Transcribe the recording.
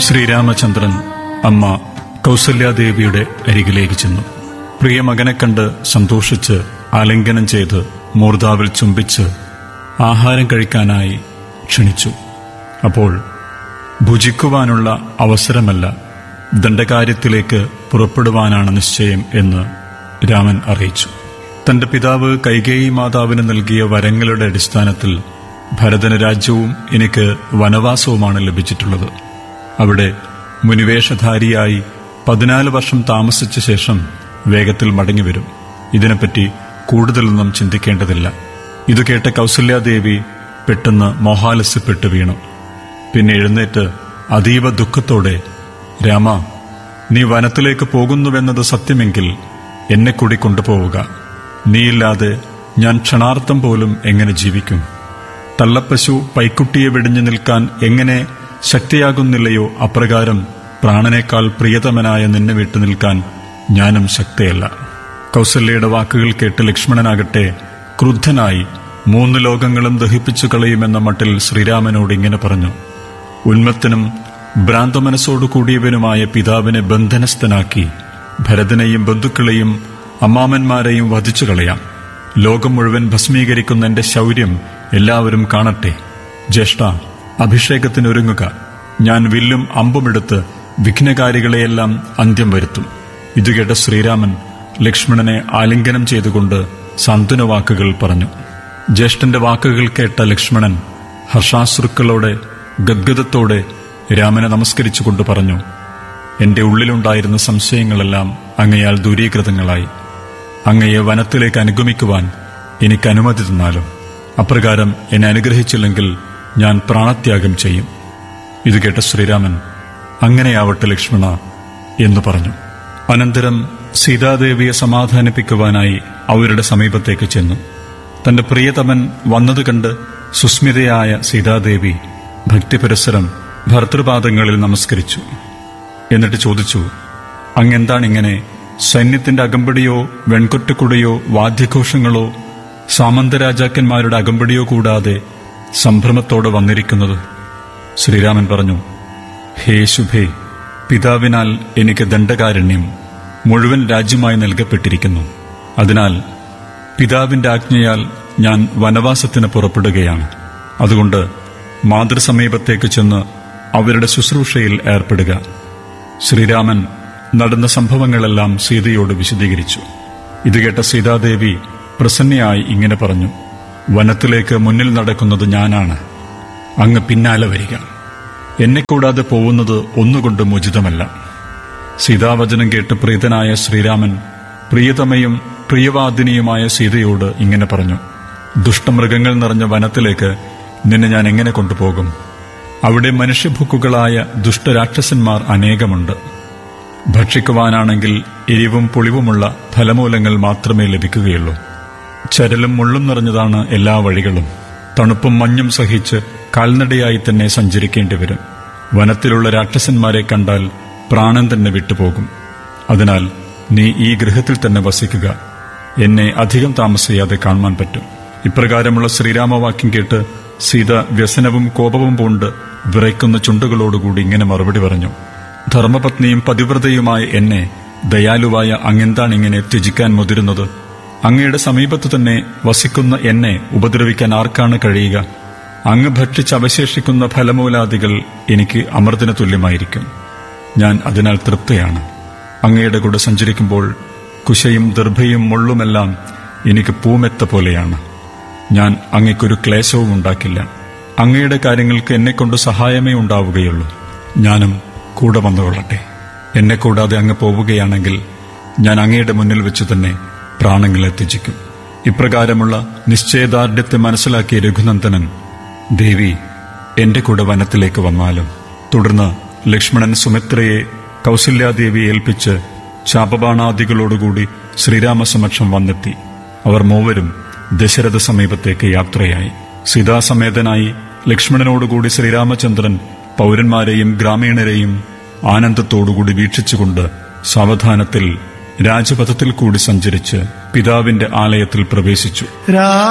ശ്രീരാമചന്ദ്രൻ അമ്മ കൗസല്യാദേവിയുടെ അരികിലേക്ക് ചെന്നു പ്രിയ മകനെ കണ്ട് സന്തോഷിച്ച് ആലിംഗനം ചെയ്ത് മൂർധാവിൽ ചുംബിച്ച് ആഹാരം കഴിക്കാനായി ക്ഷണിച്ചു അപ്പോൾ ഭുജിക്കുവാനുള്ള അവസരമല്ല ദണ്ഡകാര്യത്തിലേക്ക് പുറപ്പെടുവാനാണ് നിശ്ചയം എന്ന് രാമൻ അറിയിച്ചു തന്റെ പിതാവ് കൈകേയി മാതാവിന് നൽകിയ വരങ്ങളുടെ അടിസ്ഥാനത്തിൽ ഭരതന് രാജ്യവും എനിക്ക് വനവാസവുമാണ് ലഭിച്ചിട്ടുള്ളത് അവിടെ മുനിവേഷധാരിയായി പതിനാല് വർഷം താമസിച്ച ശേഷം വേഗത്തിൽ മടങ്ങിവരും ഇതിനെപ്പറ്റി കൂടുതലൊന്നും ചിന്തിക്കേണ്ടതില്ല ഇത് കേട്ട കൗസല്യാദേവി പെട്ടെന്ന് മോഹാലസ്യപ്പെട്ടു വീണു പിന്നെ എഴുന്നേറ്റ് അതീവ ദുഃഖത്തോടെ രാമ നീ വനത്തിലേക്ക് പോകുന്നുവെന്നത് സത്യമെങ്കിൽ എന്നെ കൂടി കൊണ്ടുപോവുക നീയില്ലാതെ ഞാൻ ക്ഷണാർത്ഥം പോലും എങ്ങനെ ജീവിക്കും തള്ളപ്പശു പൈക്കുട്ടിയെ വെടിഞ്ഞു നിൽക്കാൻ എങ്ങനെ ശക്തിയാകുന്നില്ലയോ അപ്രകാരം പ്രാണനേക്കാൾ പ്രിയതമനായ നിന്നെ വിട്ടു നിൽക്കാൻ ഞാനും ശക്തിയല്ല കൗസല്യയുടെ വാക്കുകൾ കേട്ട് ലക്ഷ്മണനാകട്ടെ ക്രുദ്ധനായി മൂന്ന് ലോകങ്ങളും ദഹിപ്പിച്ചു കളയുമെന്ന മട്ടിൽ ശ്രീരാമനോട് ഇങ്ങനെ പറഞ്ഞു ഉന്മത്തനും ഭ്രാന്തമനസ്സോടു കൂടിയവനുമായ പിതാവിനെ ബന്ധനസ്ഥനാക്കി ഭരതനെയും ബന്ധുക്കളെയും അമ്മാമന്മാരെയും വധിച്ചു കളയാം ലോകം മുഴുവൻ ഭസ്മീകരിക്കുന്ന എന്റെ ശൗര്യം എല്ലാവരും കാണട്ടെ ജ്യേഷ്ഠ അഭിഷേകത്തിനൊരുങ്ങുക ഞാൻ വില്ലും അമ്പുമെടുത്ത് വിഘ്നകാരികളെയെല്ലാം അന്ത്യം വരുത്തും ഇതുകേട്ട ശ്രീരാമൻ ലക്ഷ്മണനെ ആലിംഗനം ചെയ്തുകൊണ്ട് സാന്ത്വന വാക്കുകൾ പറഞ്ഞു ജ്യേഷ്ഠന്റെ വാക്കുകൾ കേട്ട ലക്ഷ്മണൻ ഹർഷാശ്രുക്കളോടെ ഗദ്ഗതത്തോടെ രാമനെ നമസ്കരിച്ചുകൊണ്ട് പറഞ്ഞു എന്റെ ഉള്ളിലുണ്ടായിരുന്ന സംശയങ്ങളെല്ലാം അങ്ങയാൽ ദൂരീകൃതങ്ങളായി അങ്ങയെ വനത്തിലേക്ക് അനുഗമിക്കുവാൻ എനിക്ക് അനുമതി തന്നാലും അപ്രകാരം എന്നെ അനുഗ്രഹിച്ചില്ലെങ്കിൽ ഞാൻ പ്രാണത്യാഗം ചെയ്യും ഇത് കേട്ട ശ്രീരാമൻ അങ്ങനെയാവട്ടെ ലക്ഷ്മണ എന്ന് പറഞ്ഞു അനന്തരം സീതാദേവിയെ സമാധാനിപ്പിക്കുവാനായി അവരുടെ സമീപത്തേക്ക് ചെന്നു തന്റെ പ്രിയതമൻ വന്നത് കണ്ട് സുസ്മിതയായ സീതാദേവി ഭക്തിപുരസരം ഭർത്തൃപാദങ്ങളിൽ നമസ്കരിച്ചു എന്നിട്ട് ചോദിച്ചു അങ്ങെന്താണിങ്ങനെ സൈന്യത്തിന്റെ അകമ്പടിയോ വെൺകൊറ്റക്കുടയോ വാദ്യഘോഷങ്ങളോ സാമന്തരാജാക്കന്മാരുടെ അകമ്പടിയോ കൂടാതെ സംഭ്രമത്തോടെ വന്നിരിക്കുന്നത് ശ്രീരാമൻ പറഞ്ഞു ഹേ ശുഭേ പിതാവിനാൽ എനിക്ക് ദണ്ഡകാരണ്യം മുഴുവൻ രാജ്യമായി നൽകപ്പെട്ടിരിക്കുന്നു അതിനാൽ പിതാവിന്റെ ആജ്ഞയാൽ ഞാൻ വനവാസത്തിന് പുറപ്പെടുകയാണ് അതുകൊണ്ട് മാതൃസമീപത്തേക്ക് ചെന്ന് അവരുടെ ശുശ്രൂഷയിൽ ഏർപ്പെടുക ശ്രീരാമൻ നടന്ന സംഭവങ്ങളെല്ലാം സീതയോട് വിശദീകരിച്ചു ഇത് കേട്ട സീതാദേവി പ്രസന്നയായി ഇങ്ങനെ പറഞ്ഞു വനത്തിലേക്ക് മുന്നിൽ നടക്കുന്നത് ഞാനാണ് അങ്ങ് പിന്നാലെ വരിക എന്നെ കൂടാതെ പോകുന്നത് ഒന്നുകൊണ്ടും ഉചിതമല്ല സീതാവചനം കേട്ട് പ്രീതനായ ശ്രീരാമൻ പ്രിയതമയും പ്രിയവാദിനിയുമായ സീതയോട് ഇങ്ങനെ പറഞ്ഞു ദുഷ്ടമൃഗങ്ങൾ നിറഞ്ഞ വനത്തിലേക്ക് നിന്നെ ഞാൻ എങ്ങനെ കൊണ്ടുപോകും അവിടെ മനുഷ്യഭുക്കുകളായ ദുഷ്ടരാക്ഷസന്മാർ അനേകമുണ്ട് ഭക്ഷിക്കുവാനാണെങ്കിൽ എരിവും പുളിവുമുള്ള ഫലമൂലങ്ങൾ മാത്രമേ ലഭിക്കുകയുള്ളൂ ചരലും മുള്ളും നിറഞ്ഞതാണ് എല്ലാ വഴികളും തണുപ്പും മഞ്ഞും സഹിച്ച് കാൽനടയായി തന്നെ സഞ്ചരിക്കേണ്ടി വരും വനത്തിലുള്ള രാക്ഷസന്മാരെ കണ്ടാൽ പ്രാണൻ തന്നെ വിട്ടുപോകും അതിനാൽ നീ ഈ ഗൃഹത്തിൽ തന്നെ വസിക്കുക എന്നെ അധികം താമസിയാതെ കാണുവാൻ പറ്റും ഇപ്രകാരമുള്ള ശ്രീരാമവാക്യം കേട്ട് സീത വ്യസനവും കോപവും പൂണ്ട് വിറയ്ക്കുന്ന ചുണ്ടുകളോടുകൂടി ഇങ്ങനെ മറുപടി പറഞ്ഞു ധർമ്മപത്നിയും പതിവ്രതയുമായ എന്നെ ദയാലുവായ അങ്ങെന്താണ് ഇങ്ങനെ ത്യജിക്കാൻ മുതിരുന്നത് അങ്ങയുടെ സമീപത്തു തന്നെ വസിക്കുന്ന എന്നെ ഉപദ്രവിക്കാൻ ആർക്കാണ് കഴിയുക അങ്ങ് ഭക്ഷിച്ച് അവശേഷിക്കുന്ന ഫലമൂലാദികൾ എനിക്ക് അമൃതിന് തുല്യമായിരിക്കും ഞാൻ അതിനാൽ തൃപ്തയാണ് അങ്ങയുടെ കൂടെ സഞ്ചരിക്കുമ്പോൾ കുശയും ദർഭയും മുള്ളുമെല്ലാം എനിക്ക് പൂമെത്ത പോലെയാണ് ഞാൻ അങ്ങയ്ക്കൊരു ക്ലേശവും ഉണ്ടാക്കില്ല അങ്ങയുടെ കാര്യങ്ങൾക്ക് എന്നെക്കൊണ്ട് സഹായമേ ഉണ്ടാവുകയുള്ളൂ ഞാനും കൂടെ വന്നുകൊള്ളട്ടെ എന്നെ കൂടാതെ അങ്ങ് പോവുകയാണെങ്കിൽ ഞാൻ അങ്ങയുടെ മുന്നിൽ വെച്ച് തന്നെ പ്രാണങ്ങളെ ത്യജിക്കും ഇപ്രകാരമുള്ള നിശ്ചയദാർഢ്യത്തെ മനസ്സിലാക്കിയ രഘുനന്ദനൻ ദേവി എന്റെ കൂടെ വനത്തിലേക്ക് വന്നാലും തുടർന്ന് ലക്ഷ്മണൻ സുമിത്രയെ കൗസല്യാദേവിയെ ഏൽപ്പിച്ച് ശാപബാണാദികളോടുകൂടി ശ്രീരാമസമക്ഷം വന്നെത്തി അവർ മൂവരും ദശരഥ സമീപത്തേക്ക് യാത്രയായി സീതാസമേതനായി ലക്ഷ്മണനോടുകൂടി ശ്രീരാമചന്ദ്രൻ പൗരന്മാരെയും ഗ്രാമീണരെയും ആനന്ദത്തോടുകൂടി വീക്ഷിച്ചുകൊണ്ട് സാവധാനത്തിൽ രാജപഥത്തിൽ കൂടി സഞ്ചരിച്ച് പിതാവിന്റെ ആലയത്തിൽ പ്രവേശിച്ചു രാ